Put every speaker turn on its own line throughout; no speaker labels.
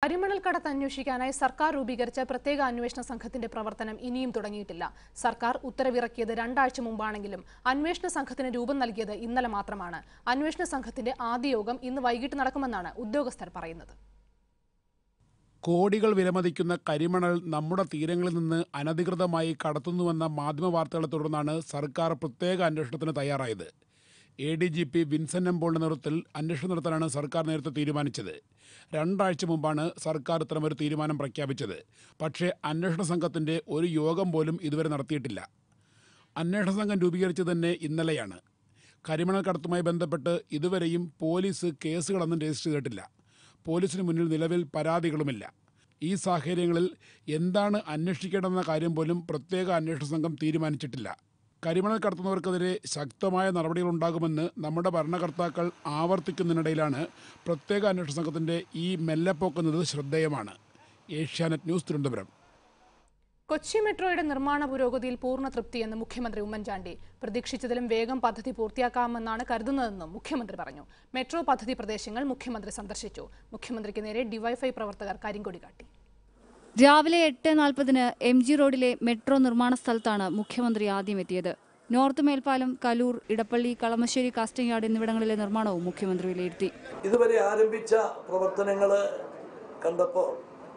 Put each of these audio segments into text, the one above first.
കരിമണൽ കടത്ത് അന്വേഷിക്കാനായി സർക്കാർ രൂപീകരിച്ച പ്രത്യേക അന്വേഷണ സംഘത്തിന്റെ പ്രവർത്തനം ഇനിയും തുടങ്ങിയിട്ടില്ല സർക്കാർ ഉത്തരവിറക്കിയത് രണ്ടാഴ്ച മുമ്പാണെങ്കിലും അന്വേഷണ സംഘത്തിന് രൂപം നൽകിയത് ഇന്നലെ മാത്രമാണ് അന്വേഷണ സംഘത്തിന്റെ ആദ്യ യോഗം ഇന്ന് വൈകിട്ട് നടക്കുമെന്നാണ് ഉദ്യോഗസ്ഥർ പറയുന്നത്
കോടികൾ വിലമതിക്കുന്ന കരിമണൽ നമ്മുടെ തീരങ്ങളിൽ നിന്ന് അനധികൃതമായി കടത്തുന്നുവെന്ന മാധ്യമ വാർത്തകളെ തുടർന്നാണ് സർക്കാർ പ്രത്യേക അന്വേഷണത്തിന് തയ്യാറായത് A D G P Vincent എംപോളിന്റെ നേതൃത്വത്തിൽ അന്വേഷണം നടത്താനാണ് സർക്കാർ നേരത്തെ തീരുമാനിച്ചത് രണ്ടാഴ്ച മുമ്പാണ് സർക്കാർ ഇത്തരമൊരു തീരുമാനം പ്രഖ്യാപിച്ചത് പക്ഷേ അന്വേഷണ സംഘത്തിന്റെ ഒരു യോഗം പോലും ഇതുവരെ നടത്തിയിട്ടില്ല അന്വേഷണ സംഘം രൂപീകരിച്ചത് തന്നെ ഇന്നലെയാണ് കരിമണൽ കടത്തുമായി ബന്ധപ്പെട്ട് ഇതുവരെയും പോലീസ് കേസുകളൊന്നും രജിസ്റ്റർ ചെയ്തിട്ടില്ല പോലീസിന് മുന്നിൽ നിലവിൽ പരാതികളുമില്ല ഈ സാഹചര്യങ്ങളിൽ എന്താണ് അന്വേഷിക്കേണ്ടതെന്ന കാര്യം പോലും പ്രത്യേക അന്വേഷണ സംഘം തീരുമാനിച്ചിട്ടില്ല കരിമണൽ കടത്തുന്നവർക്കെതിരെ ശക്തമായ നടപടികളുണ്ടാകുമെന്ന് നമ്മുടെ ഭരണകർത്താക്കൾ ആവർത്തിക്കുന്നതിനിടയിലാണ് പ്രത്യേക അന്വേഷണ സംഘത്തിൻ്റെ ഈ മെല്ലെപ്പോക്കുന്നത് ശ്രദ്ധേയമാണ് ഏഷ്യാനെറ്റ് ന്യൂസ് തിരുവനന്തപുരം
കൊച്ചി മെട്രോയുടെ നിർമ്മാണ പുരോഗതിയിൽ പൂർണ്ണ തൃപ്തിയെന്ന് മുഖ്യമന്ത്രി ഉമ്മൻചാണ്ടി പ്രതീക്ഷിച്ചതിലും വേഗം പദ്ധതി പൂർത്തിയാക്കാമെന്നാണ് കരുതുന്നതെന്നും മുഖ്യമന്ത്രി പറഞ്ഞു മെട്രോ പദ്ധതി പ്രദേശങ്ങൾ മുഖ്യമന്ത്രി സന്ദർശിച്ചു മുഖ്യമന്ത്രിക്ക് നേരെ ഡിവൈഫൈ പ്രവർത്തകർ കരിങ്കൊടി കാട്ടി
രാവിലെ എട്ട് നാൽപ്പതിന് എം ജി റോഡിലെ മെട്രോ നിർമ്മാണ സ്ഥലത്താണ് മുഖ്യമന്ത്രി ആദ്യം എത്തിയത് നോർത്ത് മേൽപ്പാലം കലൂർ ഇടപ്പള്ളി കളമശ്ശേരി കാസ്റ്റിംഗ് യാർഡ് എന്നിവിടങ്ങളിലെ നിർമ്മാണവും മുഖ്യമന്ത്രി വിലയിരുത്തി
ഇതുവരെ ആരംഭിച്ച പ്രവർത്തനങ്ങൾ കണ്ടപ്പോൾ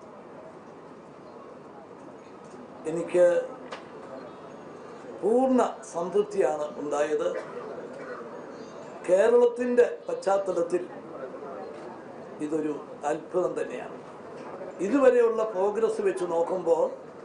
എനിക്ക് പൂർണ്ണ സംതൃപ്തിയാണ് ഉണ്ടായത് കേരളത്തിൻ്റെ പശ്ചാത്തലത്തിൽ ഇതൊരു അത്ഭുതം തന്നെയാണ് ഇതുവരെയുള്ള പ്രോഗ്രസ് വെച്ച് നോക്കുമ്പോൾ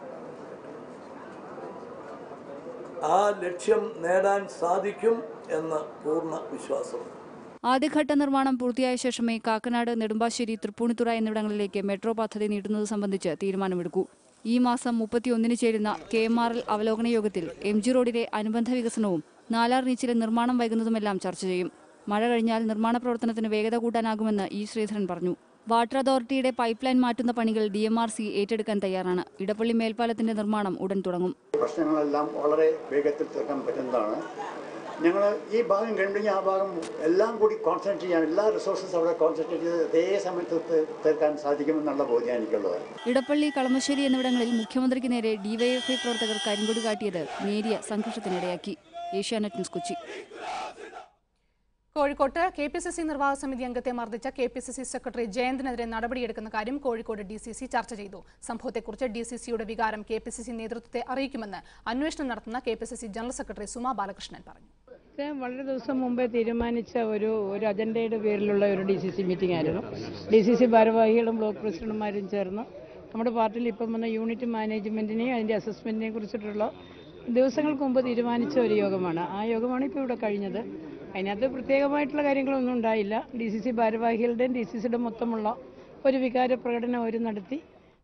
ആ ലക്ഷ്യം നേടാൻ സാധിക്കും എന്ന് പൂർണ്ണ വിശ്വാസമുണ്ട്
ആദ്യഘട്ട നിർമ്മാണം പൂർത്തിയായ ശേഷമേ കാക്കനാട് നെടുമ്പാശ്ശേരി തൃപ്പൂണിത്തുറ എന്നിവിടങ്ങളിലേക്ക് മെട്രോ പദ്ധതി നീട്ടുന്നത് സംബന്ധിച്ച് തീരുമാനമെടുക്കൂ ഈ മാസം മുപ്പത്തിയൊന്നിന് ചേരുന്ന കെ എം ആർ എൽ അവലോകന യോഗത്തിൽ എം ജി റോഡിലെ അനുബന്ധ വികസനവും നാലാർ റീച്ചിലെ നിർമ്മാണം വൈകുന്നതുമെല്ലാം ചർച്ച ചെയ്യും മഴ കഴിഞ്ഞാൽ നിർമ്മാണ പ്രവർത്തനത്തിന് വേഗത കൂട്ടാനാകുമെന്ന് ഇ ശ്രീധരൻ പറഞ്ഞു വാട്ടർ അതോറിറ്റിയുടെ പൈപ്പ് ലൈൻ മാറ്റുന്ന പണികൾ ഡി എം ആർ സി ഏറ്റെടുക്കാൻ തയ്യാറാണ് ഇടപ്പള്ളി മേൽപ്പാലത്തിന്റെ നിർമ്മാണം ഉടൻ തുടങ്ങും
പ്രശ്നങ്ങളെല്ലാം വളരെ വേഗത്തിൽ തീർക്കാൻ പറ്റുന്നതാണ് ഞങ്ങൾ ഈ ഭാഗം കഴിയുമ്പോഴേക്കും ആ ഭാഗം എല്ലാം കൂടി കോൺസെൻട്രേറ്റ് ചെയ്യാൻ എല്ലാ റിസോഴ്സസ് അവിടെ കോൺസെൻട്രേറ്റ് ചെയ്ത് അതേ സമയത്ത് തീ- തീർക്കാൻ സാധിക്കുമെന്നുള്ള ബോധ്യം എനിക്കുള്ളത്
ഇടപ്പള്ളി കളമശ്ശേരി എന്നിവിടങ്ങളിൽ മുഖ്യമന്ത്രിക്ക് നേരെ ഡിവൈഎഫ്ഐ പ്രവർത്തകർ കരിങ്കൊടി കാട്ടിയത് നേരിയ സംഘർഷത്തിനിടയാക്കി ഏഷ്യാനെറ്റ് ന്യൂസ് കൊച്ചി
കോഴിക്കോട്ട് കെ പി സി സി നിർവാഹക സമിതി അംഗത്തെ മർദ്ദിച്ച K P C C secretary ജയന്തിനെതിരെ നടപടിയെടുക്കുന്ന കാര്യം കോഴിക്കോട് ഡി സി സി ചർച്ച ചെയ്തു സംഭവത്തെക്കുറിച്ച് ഡി സി സിയുടെ വികാരം കെ പി സി സി നേതൃത്വത്തെ അറിയിക്കുമെന്ന് അന്വേഷണം നടത്തുന്ന K P C C general secretary Suma Balakrishnan പറഞ്ഞു
ഇത് വളരെ ദിവസം മുമ്പേ തീരുമാനിച്ച ഒരു ഒരു അജണ്ടയുടെ പേരിലുള്ള ഒരു ഡി സി സി മീറ്റിംഗ് ആയിരുന്നു ഡി സി സി ഭാരവാഹികളും ബ്ലോക്ക് പ്രസിഡന്റുമാരും ചേർന്ന് നമ്മുടെ പാർട്ടിയിൽ ഇപ്പം വന്ന യൂണിറ്റ് മാനേജ്മെന്റിനെയും അതിന്റെ അസസ്മെന്റിനെയും കുറിച്ചിട്ടുള്ള ദിവസങ്ങൾക്ക് മുമ്പ് തീരുമാനിച്ച ഒരു യോഗമാണ് ആ യോഗമാണ് ഇപ്പോൾ ഇവിടെ കഴിഞ്ഞത് അതിനകത്ത് പ്രത്യേകമായിട്ടുള്ള കാര്യങ്ങളൊന്നും ഉണ്ടായില്ല ഡി സി സി ഭാരവാഹികളുടെയും ഡി സി സിയുടെ മൊത്തമുള്ള ഒരു വികാര പ്രകടനം അവർ നടത്തി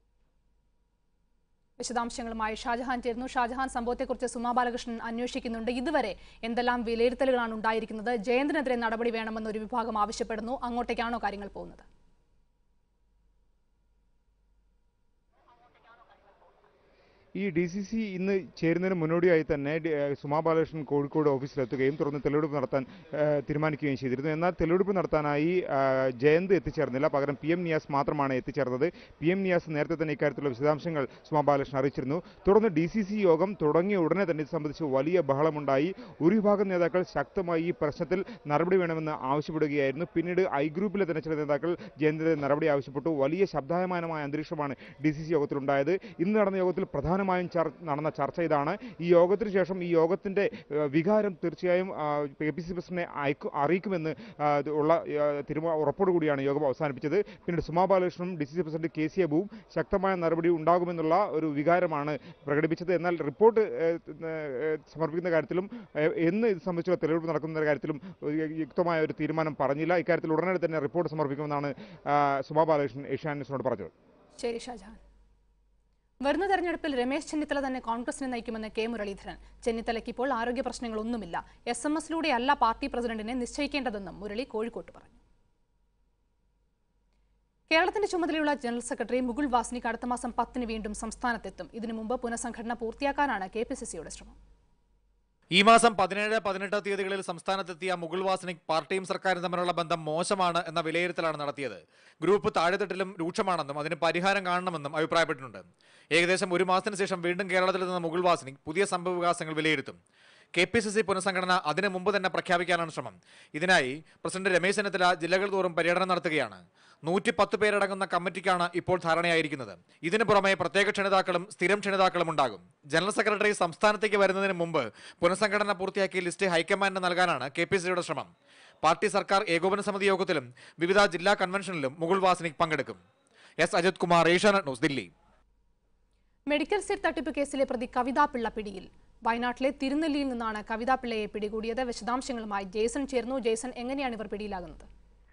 വിശദാംശങ്ങളുമായി ഷാജഹാൻ ചേരുന്നു ഷാജഹാൻ സംഭവത്തെക്കുറിച്ച് സുമാ ബാലകൃഷ്ണൻ അന്വേഷിക്കുന്നുണ്ട് ഇതുവരെ എന്തെല്ലാം വിലയിരുത്തലുകളാണ് ഉണ്ടായിരിക്കുന്നത് ജയന്തിനെതിരെ നടപടി വേണമെന്ന് ഒരു വിഭാഗം ആവശ്യപ്പെടുന്നു അങ്ങോട്ടേക്കാണോ കാര്യങ്ങൾ പോകുന്നത്
ഈ ഡി സി സി ഇന്ന് ചേരുന്നതിന് മുന്നോടിയായി തന്നെ ഡി- ഏഹ് സുമാ ബാലകൃഷ്ണൻ കോഴിക്കോട് ഓഫീസിലെത്തുകയും തുടർന്ന് തെളിവെടുപ്പ് നടത്താൻ ഏഹ് തീരുമാനിക്കുകയും ചെയ്തിരുന്നു എന്നാൽ തെളിവെടുപ്പ് നടത്താനായി ആഹ് ജയന്ത് എത്തിച്ചേർന്നില്ല പകരം പി എം നിയാസ് മാത്രമാണ് എത്തിച്ചേർന്നത് പി എം നിയാസ് നേരത്തെ തന്നെ ഇക്കാര്യത്തിലുള്ള വിശദാംശങ്ങൾ സുമാ ബാലകൃഷ്ണൻ അറിയിച്ചിരുന്നു തുടർന്ന് ഡി സി സി യോഗം തുടങ്ങിയ ഉടനെ തന്നെ ഇത് സംബന്ധിച്ച് വലിയ ബഹളമുണ്ടായി ഒരു വിഭാഗം നേതാക്കൾ ശക്തമായി ഈ പ്രശ്നത്തിൽ നടപടി വേണമെന്ന് ആവശ്യപ്പെടുകയായിരുന്നു പിന്നീട് ഐ ഗ്രൂപ്പിലെ തന്നെ ചില നേതാക്കൾ ജയന്തിന്റെ നടപടി ആവശ്യപ്പെട്ടു വലിയ ശബ്ദായമാനമായ അന്തരീക്ഷമാണ് ഡി സി സി യോഗത്തിലുണ്ടായത് ഇന്ന് നടന്ന യോഗത്തിൽ പ്രധാനമായും ചർ നടന്ന ചർച്ച ഇതാണ് ഈ യോഗത്തിന് ശേഷം ഈ യോഗത്തിന്റെ ഏഹ്, വികാരം തീർച്ചയായും കെ പി സി പ്രസിഡന്റിനെ അയക്കു അറിയിക്കുമെന്ന് ആ, ഇത് ഉള്ള തീരുമാന ഉറപ്പോടുകൂടിയാണ് യോഗം അവസാനിപ്പിച്ചത് പിന്നീട് സുമാ ബാലകൃഷ്ണനും D C C president K C അബുവും ശക്തമായ നടപടി ഉണ്ടാകുമെന്നുള്ള ഒരു വികാരമാണ് പ്രകടിപ്പിച്ചത് എന്നാൽ റിപ്പോർട്ട് ഏഹ്, ഏഹ്, സമർപ്പിക്കുന്ന കാര്യത്തിലും ഏഹ്, എന്ന് ഇത് സംബന്ധിച്ചുള്ള തെളിവെടുപ്പ് നടക്കുന്ന കാര്യത്തിലും ഒരു യുക്തമായ ഒരു തീരുമാനം പറഞ്ഞില്ല ഇക്കാര്യത്തിൽ ഉടനടി തന്നെ റിപ്പോർട്ട് സമർപ്പിക്കുമെന്നാണ് ആ, സുമാ ബാലകൃഷ്ണൻ ഏഷ്യാനെറ്റിനോട് പറഞ്ഞത്
ശരി ഷാജഹാൻ വരുന്ന തെരഞ്ഞെടുപ്പിൽ രമേശ് ചെന്നിത്തല തന്നെ കോൺഗ്രസിനെ നയിക്കുമെന്ന് കെ മുരളീധരൻ ചെന്നിത്തലയ്ക്ക് ഇപ്പോൾ ആരോഗ്യ പ്രശ്നങ്ങളൊന്നുമില്ല എസ് എം എസിലൂടെയല്ല പാർട്ടി പ്രസിഡന്റിനെ നിശ്ചയിക്കേണ്ടതെന്നും മുരളി കോഴിക്കോട്ട് പറഞ്ഞു കേരളത്തിന്റെ ചുമതലയുള്ള ജനറൽ സെക്രട്ടറി മുകുൾ വാസ്നിക് അടുത്ത മാസം പത്തിന് വീണ്ടും സംസ്ഥാനത്തെത്തും ഇതിനു മുമ്പ് പുനഃസംഘടന പൂർത്തിയാക്കാനാണ് കെ പി സി സിയുടെ ശ്രമം
ഈ മാസം പതിനേഴ് പതിനെട്ട് തീയതികളിൽ സംസ്ഥാനത്തെത്തിയ മുകുൾ വാസനിക് പാർട്ടിയും സർക്കാരും തമ്മിലുള്ള ബന്ധം മോശമാണ് എന്ന വിലയിരുത്തലാണ് നടത്തിയത് ഗ്രൂപ്പ് താഴെത്തട്ടിലും രൂക്ഷമാണെന്നും അതിന് പരിഹാരം കാണണമെന്നും അഭിപ്രായപ്പെട്ടിട്ടുണ്ട് ഏകദേശം ഒരു മാസത്തിന് ശേഷം വീണ്ടും കേരളത്തിലെത്തുന്ന മുകുൾ വാസനിക് പുതിയ സംഭവ വികാസങ്ങൾ വിലയിരുത്തും കെ പി സി സി പുനഃസംഘടന അതിനു മുമ്പ് തന്നെ പ്രഖ്യാപിക്കാനാണ് ശ്രമം ഇതിനായി പ്രസിഡന്റ് രമേശ് ചെന്നിത്തല ജില്ലകൾ തോറും പര്യടനം നടത്തുകയാണ് നൂറ്റി പത്ത് പേരടങ്ങുന്ന കമ്മിറ്റിക്കാണ് ഇപ്പോൾ ധാരണയായിരിക്കുന്നത് ഇതിനു പുറമെ പ്രത്യേക ക്ഷണിതാക്കളും സ്ഥിരം ക്ഷണിതാക്കളും ഉണ്ടാകും ജനറൽ സെക്രട്ടറി സംസ്ഥാനത്തേക്ക് വരുന്നതിന് മുമ്പ് പുനഃസംഘടന പൂർത്തിയാക്കി ലിസ്റ്റ് ഹൈക്കമാൻഡിന് നൽകാനാണ് കെ പി സിയുടെ ശ്രമം പാർട്ടി സർക്കാർ ഏകോപന സമിതി യോഗത്തിലും വിവിധ ജില്ലാ കൺവെൻഷനിലും മുകുൾ വാസനിക് പങ്കെടുക്കും S Ajith Kumar Asianet news Delhi
medical seat തട്ടിപ്പ് കേസിലെ പ്രതി കവിതാ പിള്ള പിടിയിൽ വയനാട്ടിലെ തിരുനെല്ലിയിൽ നിന്നാണ് കവിതാ പിള്ളയെ പിടികൂടിയത് വിശദാംശങ്ങളുമായി ജേസൺ ചേർന്നു ജേസൺ എങ്ങനെയാണ് ഇവർ പിടിയിലാകുന്നത്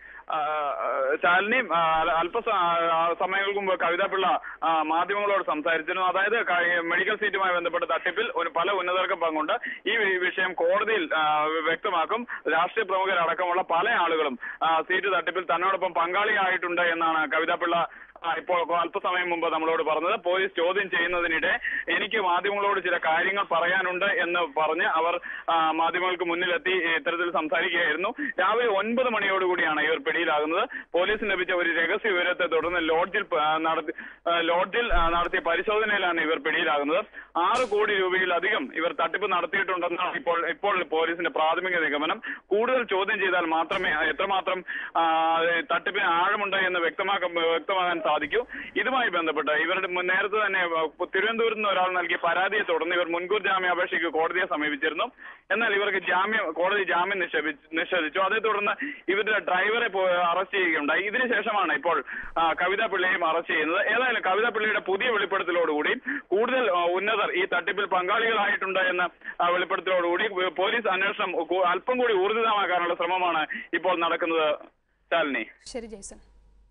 ശാലിനി അല്പ സമയങ്ങൾക്ക് മുമ്പ് കവിതാ പിള്ള ആ, മാധ്യമങ്ങളോട് സംസാരിച്ചിരുന്നു അതായത് ക- മെഡിക്കൽ സീറ്റുമായി ബന്ധപ്പെട്ട തട്ടിപ്പിൽ ഒരു പല ഉന്നതർക്കും പങ്കുണ്ട് ഈ വി- വിഷയം കോടതിയിൽ ആ, വ്യക്തമാക്കും രാഷ്ട്രീയ പ്രമുഖരടക്കമുള്ള പല ആളുകളും ആ, സീറ്റ് തട്ടിപ്പിൽ തന്നോടൊപ്പം പങ്കാളിയായിട്ടുണ്ട് എന്നാണ് കവിതാ പിള്ള ആ, ഇപ്പോൾ അല്പസമയം മുമ്പ് നമ്മളോട് പറഞ്ഞത് പോലീസ് ചോദ്യം ചെയ്യുന്നതിനിടെ എനിക്ക് മാധ്യമങ്ങളോട് ചില കാര്യങ്ങൾ പറയാനുണ്ട് എന്ന് പറഞ്ഞ് അവർ ആ, മാധ്യമങ്ങൾക്ക് മുന്നിലെത്തി ഇത്തരത്തിൽ സംസാരിക്കുകയായിരുന്നു രാവിലെ ഒൻപത് മണിയോടുകൂടിയാണ് ഇവർ പിടിയിലാകുന്നത് പോലീസിന് ലഭിച്ച ഒരു രഹസ്യ വിവരത്തെ തുടർന്ന് ലോഡ്ജിൽ പ- ആ, നടത്തി ആ, ലോഡ്ജിൽ ആ, നടത്തിയ പരിശോധനയിലാണ് ഇവർ പിടിയിലാകുന്നത് ആറ് കോടി രൂപയിലധികം ഇവർ തട്ടിപ്പ് നടത്തിയിട്ടുണ്ടെന്നാണ് ഇപ്പോൾ ഇപ്പോൾ പോലീസിന്റെ പ്രാഥമിക നിഗമനം കൂടുതൽ ചോദ്യം ചെയ്താൽ മാത്രമേ എത്രമാത്രം ആ, തട്ടിപ്പിന് ആഴമുണ്ട് എന്ന് വ്യക്തമാക്കാൻ വ്യക്തമാകാൻ സാധിക്കൂ ഇതുമായി ബന്ധപ്പെട്ട് ഇവരുടെ മുൻ- നേരത്തെ തന്നെ ആ, തിരുവനന്തപുരത്ത് നിന്ന് ഒരാൾ നൽകിയ പരാതിയെ തുടർന്ന് ഇവർ മുൻകൂർ ജാമ്യാപേക്ഷയ്ക്ക് കോടതിയെ സമീപിച്ചിരുന്നു എന്നാൽ ഇവർക്ക് ജാമ്യം കോടതി ജാമ്യം നിഷേധി- നിഷേധിച്ചു അതേ തുടർന്ന് ഇവരുടെ ഡ്രൈവറെ പോ- അറസ്റ്റ് ചെയ്യുകയുണ്ടായി ഇതിനുശേഷമാണ് ഇപ്പോൾ ആ, കവിതാ പിള്ളയെയും അറസ്റ്റ് ചെയ്യുന്നത് ഏതായാലും കവിതാ പിള്ളയുടെ പുതിയ വെളിപ്പെടുത്തലോടുകൂടി കൂടുതൽ ആ, ഉന്നതർ ഈ തട്ടിപ്പിൽ പങ്കാളികളായിട്ടുണ്ട് എന്ന ആ, വെളിപ്പെടുത്തലോടുകൂടി പോലീസ് അന്വേഷണം കു- അല്പം കൂടി ഊർജിതമാക്കാനുള്ള ശ്രമമാണ് ഇപ്പോൾ നടക്കുന്നത് ശാലിനി
ശരി ജേസൺ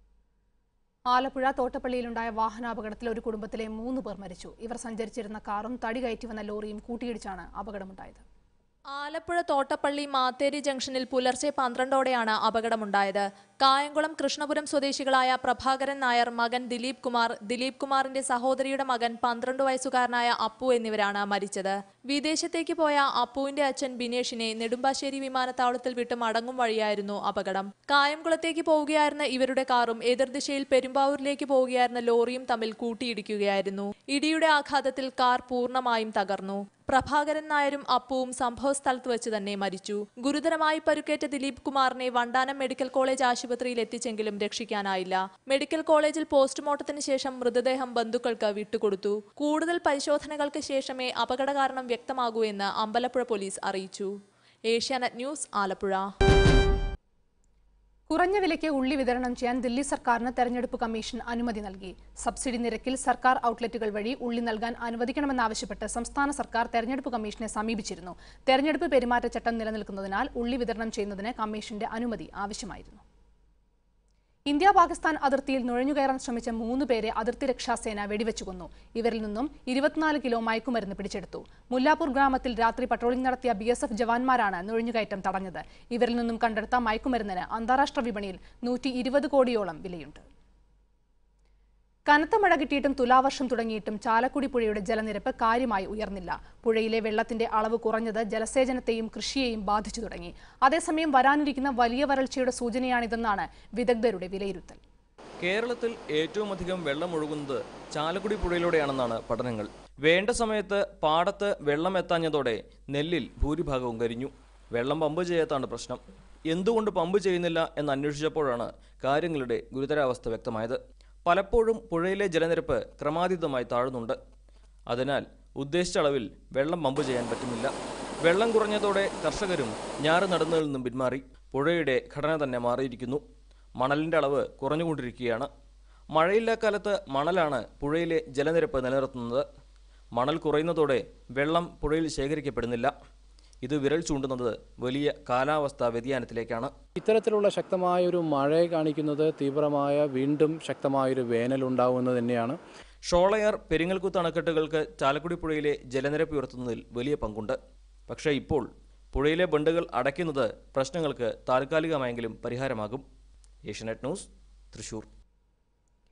ആലപ്പുഴ തോട്ടപ്പള്ളിയിലുണ്ടായ വാഹനാപകടത്തിൽ ഒരു കുടുംബത്തിലെ മൂന്ന് പേർ മരിച്ചു ഇവർ സഞ്ചരിച്ചിരുന്ന കാറും തടി കയറ്റി വന്ന ലോറിയും കൂട്ടിയിടിച്ചാണ് അപകടമുണ്ടായത്
ആലപ്പുഴ തോട്ടപ്പള്ളി മാത്തേരി ജംഗ്ഷനിൽ പുലർച്ചെ പന്ത്രണ്ടോടെയാണ് അപകടമുണ്ടായത് കായംകുളം കൃഷ്ണപുരം സ്വദേശികളായ പ്രഭാകരൻ നായർ മകൻ ദിലീപ് കുമാർ ദിലീപ് കുമാറിന്റെ സഹോദരിയുടെ മകൻ പന്ത്രണ്ട് വയസ്സുകാരനായ അപ്പു എന്നിവരാണ് മരിച്ചത് വിദേശത്തേക്ക് പോയ അപ്പുവിന്റെ അച്ഛൻ ബിനേഷിനെ നെടുമ്പാശ്ശേരി വിമാനത്താവളത്തിൽ വിട്ട് മടങ്ങും വഴിയായിരുന്നു അപകടം കായംകുളത്തേക്ക് പോവുകയായിരുന്ന ഇവരുടെ കാറും എതിർദിശയിൽ പെരുമ്പാവൂരിലേക്ക് പോവുകയായിരുന്ന ലോറിയും തമ്മിൽ കൂട്ടിയിടിക്കുകയായിരുന്നു ഇടിയുടെ ആഘാതത്തിൽ കാർ പൂർണ്ണമായും തകർന്നു പ്രഭാകരൻ നായരും അപ്പുവും സംഭവ സ്ഥലത്ത് വെച്ച് തന്നെ മരിച്ചു ഗുരുതരമായി പരുക്കേറ്റ ദിലീപ് കുമാറിനെ വണ്ടാനം മെഡിക്കൽ കോളേജ് ആശുപത്രിയിൽ എത്തിച്ചെങ്കിലും രക്ഷിക്കാനായില്ല മെഡിക്കൽ കോളേജിൽ പോസ്റ്റ്മോർട്ടത്തിന് ശേഷം മൃതദേഹം ബന്ധുക്കൾക്ക് വിട്ടുകൊടുത്തു കൂടുതൽ പരിശോധനകൾക്ക് ശേഷമേ അപകട കാരണം വ്യക്തമാകൂ എന്ന് അമ്പലപ്പുഴ പോലീസ് അറിയിച്ചു ഏഷ്യാനെറ്റ് ന്യൂസ് ആലപ്പുഴ
കുറഞ്ഞ വിലയ്ക്ക് ഉള്ളി വിതരണം ചെയ്യാൻ ദില്ലി സർക്കാരിന് തെരഞ്ഞെടുപ്പ് കമ്മീഷൻ അനുമതി നൽകി സബ്സിഡി നിരക്കിൽ സർക്കാർ ഔട്ട്ലെറ്റുകൾ വഴി ഉള്ളി നൽകാൻ അനുവദിക്കണമെന്നാവശ്യപ്പെട്ട് സംസ്ഥാന സർക്കാർ തെരഞ്ഞെടുപ്പ് കമ്മീഷനെ സമീപിച്ചിരുന്നു തെരഞ്ഞെടുപ്പ് പെരുമാറ്റച്ചട്ടം നിലനിൽക്കുന്നതിനാൽ ഉള്ളി വിതരണം ചെയ്യുന്നതിന് കമ്മീഷന്റെ അനുമതി ആവശ്യമായിരുന്നു ഇന്ത്യ പാകിസ്ഥാൻ അതിർത്തിയിൽ നുഴഞ്ഞുകയറാൻ ശ്രമിച്ച മൂന്ന് പേരെ അതിർത്തി രക്ഷാസേന വെടിവെച്ചു കൊന്നു ഇവരിൽ നിന്നും ഇരുപത്തിനാല് കിലോ മയക്കുമരുന്ന് പിടിച്ചെടുത്തു മുല്ലാപൂർ ഗ്രാമത്തിൽ രാത്രി പട്രോളിംഗ് നടത്തിയ ബി എസ് എഫ് ജവാന്മാരാണ് നുഴഞ്ഞുകയറ്റം തടഞ്ഞത് ഇവരിൽ നിന്നും കണ്ടെടുത്ത മയക്കുമരുന്നിന് അന്താരാഷ്ട്ര വിപണിയിൽ നൂറ്റി ഇരുപത് കോടിയോളം വിലയുണ്ട് കനത്ത മഴ കിട്ടിയിട്ടും തുലാവർഷം തുടങ്ങിയിട്ടും ചാലക്കുടി പുഴയുടെ ജലനിരപ്പ് കാര്യമായി ഉയർന്നില്ല പുഴയിലെ വെള്ളത്തിന്റെ അളവ് കുറഞ്ഞത് ജലസേചനത്തെയും കൃഷിയെയും ബാധിച്ചു തുടങ്ങി അതേസമയം വരാനിരിക്കുന്ന വലിയ വരൾച്ചയുടെ സൂചനയാണിതെന്നാണ് വിദഗ്ധരുടെ വിലയിരുത്തൽ
കേരളത്തിൽ ഏറ്റവും അധികം വെള്ളം ഒഴുകുന്നത് ചാലക്കുടി പുഴയിലൂടെയാണെന്നാണ് പഠനങ്ങൾ വേണ്ട സമയത്ത് പാടത്ത് വെള്ളം എത്താഞ്ഞതോടെ നെല്ലിൽ ഭൂരിഭാഗവും കരിഞ്ഞു വെള്ളം പമ്പ് ചെയ്യാത്താണ് പ്രശ്നം എന്തുകൊണ്ട് പമ്പ് ചെയ്യുന്നില്ല എന്ന് അന്വേഷിച്ചപ്പോഴാണ് കാര്യങ്ങളുടെ ഗുരുതരാവസ്ഥ വ്യക്തമായത് പലപ്പോഴും പുഴയിലെ ജലനിരപ്പ് ക്രമാതീതമായി താഴുന്നുണ്ട് അതിനാൽ ഉദ്ദേശിച്ച അളവിൽ വെള്ളം പമ്പ് ചെയ്യാൻ പറ്റുന്നില്ല വെള്ളം കുറഞ്ഞതോടെ കർഷകരും ഞാറ് നടുന്നതിൽ നിന്നും പിന്മാറി പുഴയുടെ ഘടന തന്നെ മാറിയിരിക്കുന്നു മണലിൻ്റെ അളവ് കുറഞ്ഞുകൊണ്ടിരിക്കുകയാണ് മഴയില്ലാ കാലത്ത് മണലാണ് പുഴയിലെ ജലനിരപ്പ് നിലനിർത്തുന്നത് മണൽ കുറയുന്നതോടെ വെള്ളം പുഴയിൽ ശേഖരിക്കപ്പെടുന്നില്ല ഇത് വിരൽ ചൂണ്ടുന്നത് വലിയ കാലാവസ്ഥാ വ്യതിയാനത്തിലേക്കാണ്
ഇത്തരത്തിലുള്ള ശക്തമായൊരു മഴയെ കാണിക്കുന്നത് തീവ്രമായ വീണ്ടും ശക്തമായൊരു വേനൽ ഉണ്ടാവുന്നത് തന്നെയാണ്
ഷോളയാർ പെരിങ്ങൽകുത്ത് അണക്കെട്ടുകൾക്ക് ചാലക്കുടി പുഴയിലെ ജലനിരപ്പ് ഉയർത്തുന്നതിൽ വലിയ പങ്കുണ്ട് പക്ഷേ ഇപ്പോൾ പുഴയിലെ ബണ്ടുകൾ അടയ്ക്കുന്നത് പ്രശ്നങ്ങൾക്ക് താൽക്കാലികമായെങ്കിലും പരിഹാരമാകും ഏഷ്യനെറ്റ് ന്യൂസ് തൃശൂർ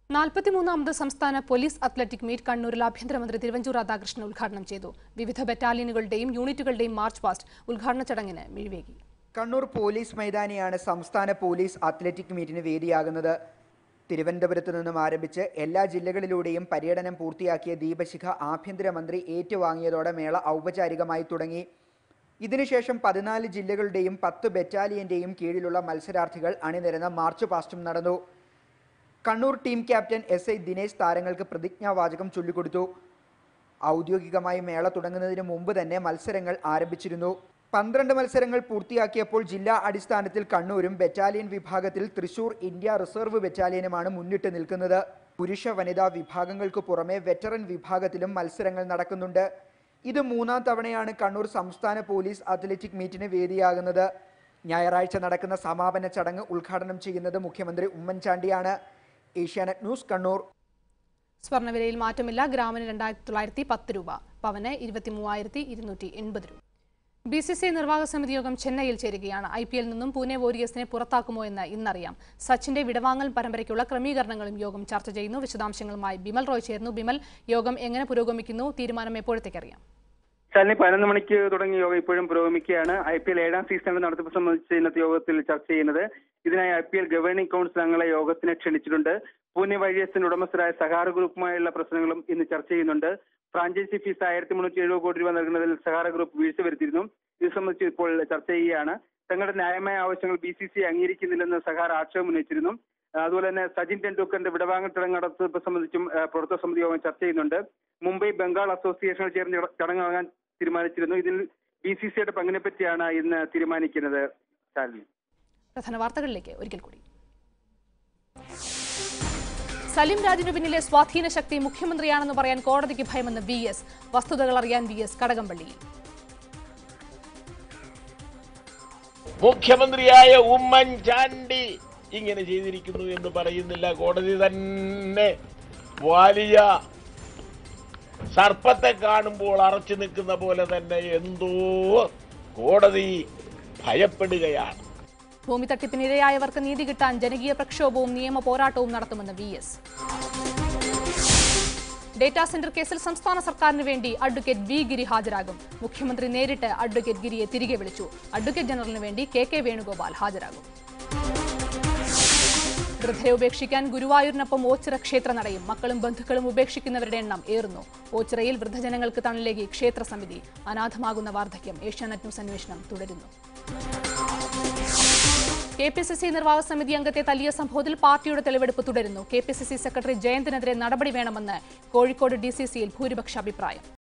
നാൽപ്പത്തിമൂന്നാമത് സംസ്ഥാന പോലീസ് അത്ലറ്റിക് മീറ്റ് കണ്ണൂരിൽ ആഭ്യന്തരമന്ത്രി തിരുവഞ്ചൂർ രാധാകൃഷ്ണൻ ഉദ്ഘാടനം ചെയ്തു വിവിധ ബറ്റാലിയനുകളുടെയും യൂണിറ്റുകളുടെയും മാർച്ച് പാസ്റ്റ് ഉദ്ഘാടന ചടങ്ങിന് മിഴിവേകി
കണ്ണൂർ പോലീസ് മൈതാനിയാണ് സംസ്ഥാന പോലീസ് അത്ലറ്റിക് മീറ്റിന് വേദിയാകുന്നത് തിരുവനന്തപുരത്ത് നിന്നും ആരംഭിച്ച് എല്ലാ ജില്ലകളിലൂടെയും പര്യടനം പൂർത്തിയാക്കിയ ദീപശിഖ ആഭ്യന്തരമന്ത്രി ഏറ്റുവാങ്ങിയതോടെ മേള ഔപചാരികമായി തുടങ്ങി ഇതിനുശേഷം പതിനാല് ജില്ലകളുടെയും പത്ത് ബറ്റാലിയന്റെയും കീഴിലുള്ള മത്സരാർത്ഥികൾ അണിനിരന്ന മാർച്ച് പാസ്റ്റും നടന്നു Kannur team captain S I Dinesh താരങ്ങൾക്ക് പ്രതിജ്ഞാവാചകം ചൊല്ലിക്കൊടുത്തു ഔദ്യോഗികമായി മേള തുടങ്ങുന്നതിന് മുമ്പ് തന്നെ മത്സരങ്ങൾ ആരംഭിച്ചിരുന്നു പന്ത്രണ്ട് മത്സരങ്ങൾ പൂർത്തിയാക്കിയപ്പോൾ ജില്ലാ അടിസ്ഥാനത്തിൽ കണ്ണൂരും ബറ്റാലിയൻ വിഭാഗത്തിൽ തൃശൂർ ഇന്ത്യ റിസർവ് ബറ്റാലിയനുമാണ് മുന്നിട്ട് നിൽക്കുന്നത് പുരുഷ വനിതാ വിഭാഗങ്ങൾക്ക് പുറമെ വെറ്ററൻ വിഭാഗത്തിലും മത്സരങ്ങൾ നടക്കുന്നുണ്ട് ഇത് മൂന്നാം തവണയാണ് കണ്ണൂർ സംസ്ഥാന പോലീസ് അത്ലറ്റിക് മീറ്റിന് വേദിയാകുന്നത് ഞായറാഴ്ച നടക്കുന്ന സമാപന ചടങ്ങ് ഉദ്ഘാടനം ചെയ്യുന്നത് മുഖ്യമന്ത്രി ഉമ്മൻചാണ്ടിയാണ് ഏഷ്യാനെറ്റ് ന്യൂസ് കണ്ണൂർ
സ്വർണ്ണവിലയിൽ മാറ്റമില്ല ഗ്രാമിന് രണ്ടായിരത്തി തൊള്ളായിരത്തി പത്ത് രൂപ പവന് ഇരുപത്തി മൂവായിരത്തി ഇരുന്നൂറ്റി എൺപത് രൂപ ബി സി സി നിർവാഹക സമിതി യോഗം ചെന്നൈയിൽ ചേരുകയാണ് ഐ പി എൽ നിന്നും പൂനെ വോരിയേഴ്സിനെ പുറത്താക്കുമോ എന്ന് ഇന്നറിയാം സച്ചിന്റെ വിടവാങ്ങൽ പരമ്പരയ്ക്കുള്ള ക്രമീകരണങ്ങളും യോഗം ചർച്ച ചെയ്യുന്നു വിശദാംശങ്ങളുമായി ബിമൽ റോയ് ചേർന്നു ബിമൽ യോഗം എങ്ങനെ പുരോഗമിക്കുന്നു തീരുമാനം എപ്പോഴത്തേക്കറിയാം
ശാലിനി പതിനൊന്ന് മണിക്ക് തുടങ്ങിയ യോഗം ഇപ്പോഴും പുരോഗമിക്കുകയാണ് ഐ പി എൽ ഏഴാം സീസണിന്റെ നടത്തിപ്പ് സംബന്ധിച്ച് ഇന്നത്തെ യോഗത്തിൽ ചർച്ച ചെയ്യുന്നത് ഇതിനായി I P L governing council അംഗങ്ങളെ യോഗത്തിന് ക്ഷണിച്ചിട്ടുണ്ട് പൂനെ വൈരിയസിന്റെ ഉടമസ്ഥരായ സഹാറ ഗ്രൂപ്പുമായുള്ള പ്രശ്നങ്ങളും ഇന്ന് ചർച്ച ചെയ്യുന്നുണ്ട് ഫ്രാഞ്ചൈസി ഫീസ് ആയിരത്തി മുന്നൂറ്റി എഴുപത് കോടി രൂപ നൽകുന്നതിൽ സഹാറ ഗ്രൂപ്പ് വീഴ്ച വരുത്തിയിരുന്നു ഇത് സംബന്ധിച്ച് ഇപ്പോൾ ചർച്ച ചെയ്യുകയാണ് തങ്ങളുടെ ന്യായമായ ആവശ്യങ്ങൾ ബി സി സി അംഗീകരിക്കുന്നില്ലെന്ന് സഹാറ ആക്ഷേപം ഉന്നയിച്ചിരുന്നു അതുപോലെ തന്നെ സച്ചിൻ ടെണ്ടുൽക്കറിന്റെ വിടവാങ്ങൽ ചടങ്ങ് നടത്തിപ്പ് സംബന്ധിച്ചും ഏഹ്, പ്രവർത്തക സമിതി യോഗം ചർച്ച ചെയ്യുന്നുണ്ട് മുംബൈ ബംഗാൾ അസോസിയേഷനിൽ ചേർന്ന് ചട- ചടങ്ങാകാൻ തീരുമാനിച്ചിരുന്നു ഇതിൽ ബി സി സിയുടെ പങ്കിനെ പറ്റിയാണ് ഇന്ന് തീരുമാനിക്കുന്നത് ശാലിനി
പ്രധാന വാർത്തകളിലേക്ക് ഒരിക്കൽ കൂടി സലിം രാജിനു പിന്നിലെ സ്വാധീന ശക്തി മുഖ്യമന്ത്രിയാണെന്ന് പറയാൻ കോടതിക്ക് ഭയമെന്ന് വി എസ് വസ്തുതകൾ അറിയാൻ വി എസ് കടകംപള്ളിയിൽ
മുഖ്യമന്ത്രിയായ ഉമ്മൻചാണ്ടി ഇങ്ങനെ ചെയ്തിരിക്കുന്നു എന്ന് പറയുന്നില്ല കോടതി തന്നെ വലിയ സർപ്പത്തെ കാണുമ്പോൾ അറച്ചു നിൽക്കുന്ന പോലെ തന്നെ എന്തോ കോടതി ഭയപ്പെടുകയാണ്
ഭൂമി തട്ടിപ്പിനിരയായവർക്ക് നീതി കിട്ടാൻ ജനകീയ പ്രക്ഷോഭവും നിയമ പോരാട്ടവും നടത്തുമെന്ന് വി എസ് ഡേറ്റാ സെന്റർ കേസിൽ സംസ്ഥാന സർക്കാരിന് വേണ്ടി അഡ്വക്കേറ്റ് വി ഗിരി ഹാജരാകും മുഖ്യമന്ത്രി നേരിട്ട് അഡ്വക്കേറ്റ് ഗിരിയെ തിരികെ വിളിച്ചു അഡ്വക്കേറ്റ് ജനറലിന് വേണ്ടി കെ കെ വേണുഗോപാൽ ഹാജരാകും വൃദ്ധരെ ഉപേക്ഷിക്കാൻ ഗുരുവായൂരിനൊപ്പം ഓച്ചിറ ക്ഷേത്ര നടയും മക്കളും ബന്ധുക്കളും ഉപേക്ഷിക്കുന്നവരുടെ എണ്ണം ഏറുന്നു ഓച്ചിറയിൽ വൃദ്ധജനങ്ങൾക്ക് തണലേകി ക്ഷേത്ര സമിതി അനാഥമാകുന്ന വാർദ്ധക്യം ഏഷ്യാനെറ്റ് ന്യൂസ് അന്വേഷണം തുടരുന്നു കെ പി സി സി നിർവാഹക സമിതി അംഗത്തെ തല്ലിയ സംഭവത്തിൽ പാർട്ടിയുടെ തെളിവെടുപ്പ് തുടരുന്നു K P C C secretary ജയന്തിനെതിരെ നടപടി വേണമെന്ന് കോഴിക്കോട് ഡി സി സിയിൽ ഭൂരിപക്ഷ അഭിപ്രായം